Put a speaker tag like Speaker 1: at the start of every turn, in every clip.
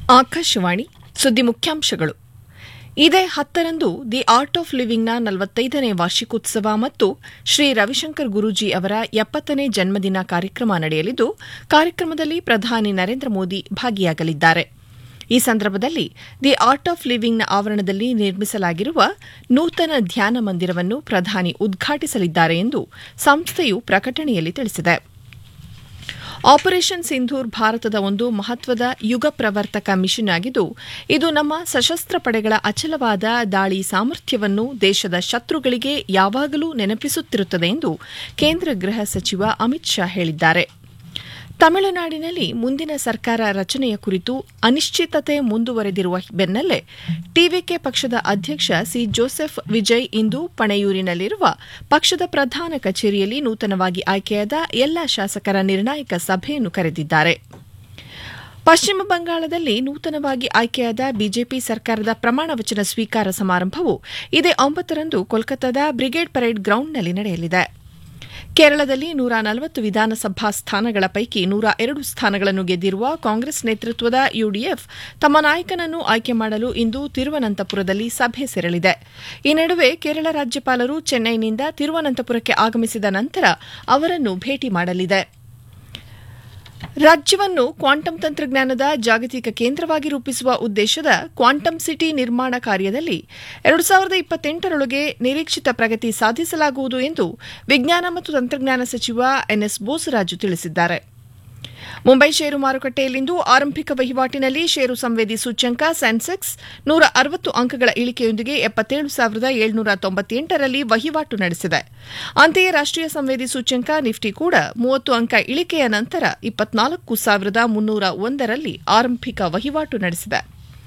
Speaker 1: ಆಕಾಶವಾಣಿ ಸುದ್ದಿ ಮುಖ್ಯಾಂಶಗಳು ಇದೇ ಹತ್ತರಂದು ದಿ ಆರ್ಟ್ ಆಫ್ ಲಿವಿಂಗ್ನ ನಲವತ್ತೈದನೇ ವಾರ್ಷಿಕೋತ್ಸವ ಮತ್ತು ಶ್ರೀ ರವಿಶಂಕರ್ ಗುರೂಜಿ ಅವರ ಎಪ್ಪತ್ತನೇ ಜನ್ಮದಿನ ಕಾರ್ಯಕ್ರಮ ನಡೆಯಲಿದ್ದು ಕಾರ್ಯಕ್ರಮದಲ್ಲಿ ಪ್ರಧಾನಿ ನರೇಂದ್ರ ಮೋದಿ ಭಾಗಿಯಾಗಲಿದ್ದಾರೆ ಈ ಸಂದರ್ಭದಲ್ಲಿ ದಿ ಆರ್ಟ್ ಆಫ್ ಲಿವಿಂಗ್ನ ಆವರಣದಲ್ಲಿ ನಿರ್ಮಿಸಲಾಗಿರುವ ನೂತನ ಧ್ಯಾನ ಮಂದಿರವನ್ನು ಪ್ರಧಾನಿ ಉದ್ಘಾಟಿಸಲಿದ್ದಾರೆ ಎಂದು ಸಂಸ್ಥೆಯು ಪ್ರಕಟಣೆಯಲ್ಲಿ ತಿಳಿಸಿದೆ ಆಪರೇಷನ್ ಸಿಂಧೂರ್ ಭಾರತದ ಒಂದು ಮಹತ್ವದ ಯುಗ ಪ್ರವರ್ತಕ ಮಿಷನ್ ಆಗಿದ್ದು ಇದು ನಮ್ಮ ಸಶಸ್ತ್ರ ಪಡೆಗಳ ಅಚಲವಾದ ದಾಳಿ ಸಾಮರ್ಥ್ಯವನ್ನು ದೇಶದ ಶತ್ರುಗಳಿಗೆ ಯಾವಾಗಲೂ ನೆನಪಿಸುತ್ತಿರುತ್ತದೆ ಎಂದು ಕೇಂದ್ರ ಗೃಹ ಸಚಿವ ಅಮಿತ್ ಶಾ ಹೇಳಿದ್ದಾರೆ ತಮಿಳುನಾಡಿನಲ್ಲಿ ಮುಂದಿನ ಸರ್ಕಾರ ರಚನೆಯ ಕುರಿತು ಅನಿಶ್ಚಿತತೆ ಮುಂದುವರೆದಿರುವ ಬೆನ್ನಲ್ಲೇ ಟಿವಿಕೆ ಪಕ್ಷದ ಅಧ್ಯಕ್ಷ ಸಿ ಜೋಸೆಫ್ ವಿಜಯ್ ಇಂದು ಪಣೆಯೂರಿನಲ್ಲಿರುವ ಪಕ್ಷದ ಪ್ರಧಾನ ಕಚೇರಿಯಲ್ಲಿ ನೂತನವಾಗಿ ಆಯ್ಕೆಯಾದ ಎಲ್ಲಾ ಶಾಸಕರ ನಿರ್ಣಾಯಕ ಸಭೆಯನ್ನು ಕರೆದಿದ್ದಾರೆ ಪಶ್ಚಿಮ ಬಂಗಾಳದಲ್ಲಿ ನೂತನವಾಗಿ ಆಯ್ಕೆಯಾದ ಬಿಜೆಪಿ ಸರ್ಕಾರದ ಪ್ರಮಾಣ ವಚನ ಸ್ವೀಕಾರ ಸಮಾರಂಭವು ಇದೇ ಒಂಬತ್ತರಂದು ಕೋಲ್ಕತ್ತಾದ ಬ್ರಿಗೇಡ್ ಪರೇಡ್ ಗ್ರೌಂಡ್ನಲ್ಲಿ ನಡೆಯಲಿದೆ ಕೇರಳದಲ್ಲಿ ನೂರ ನಲವತ್ತು ವಿಧಾನಸಭಾ ಸ್ಥಾನಗಳ ಪೈಕಿ ನೂರ ಎರಡು ಸ್ಥಾನಗಳನ್ನು ಗೆದ್ದಿರುವ ಕಾಂಗ್ರೆಸ್ ನೇತೃತ್ವದ ಯುಡಿಎಫ್ ತಮ್ಮ ನಾಯಕನನ್ನು ಆಯ್ಕೆ ಮಾಡಲು ಇಂದು ತಿರುವನಂತಪುರದಲ್ಲಿ ಸಭೆ ಸೇರಲಿದೆ ಈ ನಡುವೆ ಕೇರಳ ರಾಜ್ಯಪಾಲರು ಚೆನ್ನೈನಿಂದ ತಿರುವನಂತಪುರಕ್ಕೆ ಆಗಮಿಸಿದ ನಂತರ ಅವರನ್ನು ಭೇಟಿ ಮಾಡಲಿದೆ ರಾಜ್ಯವನ್ನು ಕ್ವಾಂಟಮ್ ತಂತ್ರಜ್ಞಾನದ ಜಾಗತಿಕ ಕೇಂದ್ರವಾಗಿ ರೂಪಿಸುವ ಉದ್ದೇಶದ ಕ್ವಾಂಟಮ್ ಸಿಟಿ ನಿರ್ಮಾಣ ಕಾರ್ಯದಲ್ಲಿ ಎರಡು ಸಾವಿರದ ಇಪ್ಪತ್ತೆಂಟರೊಳಗೆ ನಿರೀಕ್ಷಿತ ಪ್ರಗತಿ ಸಾಧಿಸಲಾಗುವುದು ಎಂದು ವಿಜ್ಞಾನ ಮತ್ತು ತಂತ್ರಜ್ಞಾನ ಸಚಿವ ಎನ್ಎಸ್ ಬೋಸರಾಜು ತಿಳಿಸಿದ್ದಾರೆ ಮುಂಬೈ ಷೇರು ಮಾರುಕಟ್ಟೆಯಲ್ಲಿಂದು ಆರಂಭಿಕ ವಹಿವಾಟಿನಲ್ಲಿ ಷೇರು ಸಂವೇದಿ ಸೂಚ್ಯಂಕ ಸೆನ್ಸೆಕ್ಸ್ ನೂರ ಅರವತ್ತು ಅಂಕಗಳ ಇಳಿಕೆಯೊಂದಿಗೆ ಎಪ್ಪತ್ತೇಳು ಸಾವಿರದ ಏಳ್ನೂರ ತೊಂಬತ್ತೆಂಟರಲ್ಲಿ ವಹಿವಾಟು ನಡೆಸಿದೆ ಅಂತೆಯೇ ರಾಷ್ಟೀಯ ಸಂವೇದಿ ಸೂಚ್ಯಂಕ ನಿಫ್ಟಿ ಕೂಡ ಮೂವತ್ತು ಅಂಕ ಇಳಿಕೆಯ ನಂತರ ಇಪ್ಪತ್ನಾಲ್ಕು ಸಾವಿರದ ಮುನ್ನೂರ ಒಂದರಲ್ಲಿ ಆರಂಭಿಕ ವಹಿವಾಟು ನಡೆಸಿದೆ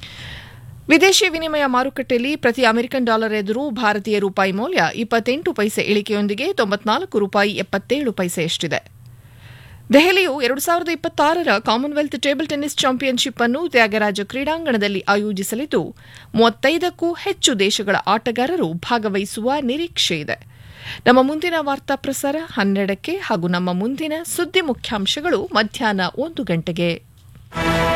Speaker 1: ವಿದೇಶಿ ವಿನಿಮಯ ಮಾರುಕಟ್ಟೆಯಲ್ಲಿ ಪ್ರತಿ ಅಮೆರಿಕನ್ ಡಾಲರ್ ಎದುರು ಭಾರತೀಯ ರೂಪಾಯಿ ಮೌಲ್ಯ ಇಪ್ಪತ್ತೆಂಟು ಪೈಸೆ ಇಳಿಕೆಯೊಂದಿಗೆ ತೊಂಬತ್ನಾಲ್ಕು ರೂಪಾಯಿ ಎಪ್ಪತ್ತೇಳು ಪೈಸೆಯಷ್ಟಿದೆ ದೆಹಲಿಯು ಎರಡು ಸಾವಿರದ ಇಪ್ಪತ್ತಾರರ ಕಾಮನ್ವೆಲ್ತ್ ಟೇಬಲ್ ಟೆನ್ನಿಸ್ ಚಾಂಪಿಯನ್ಶಿಪ್ ಅನ್ನು ತ್ಯಾಗರಾಜ ಕ್ರೀಡಾಂಗಣದಲ್ಲಿ ಆಯೋಜಿಸಲಿದ್ದು ಮೂವತ್ತೈದಕ್ಕೂ ಹೆಚ್ಚು ದೇಶಗಳ ಆಟಗಾರರು ಭಾಗವಹಿಸುವ ನಿರೀಕ್ಷೆ ಇದೆ ನಮ್ಮ ಮುಂದಿನ ವಾರ್ತಾ ಪ್ರಸಾರ ಹನ್ನೆರಡಕ್ಕೆ ಹಾಗೂ ನಮ್ಮ ಮುಂದಿನ ಸುದ್ದಿ ಮುಖ್ಯಾಂಶಗಳು ಮಧ್ಯಾಹ್ನ ಒಂದು ಗಂಟೆಗೆ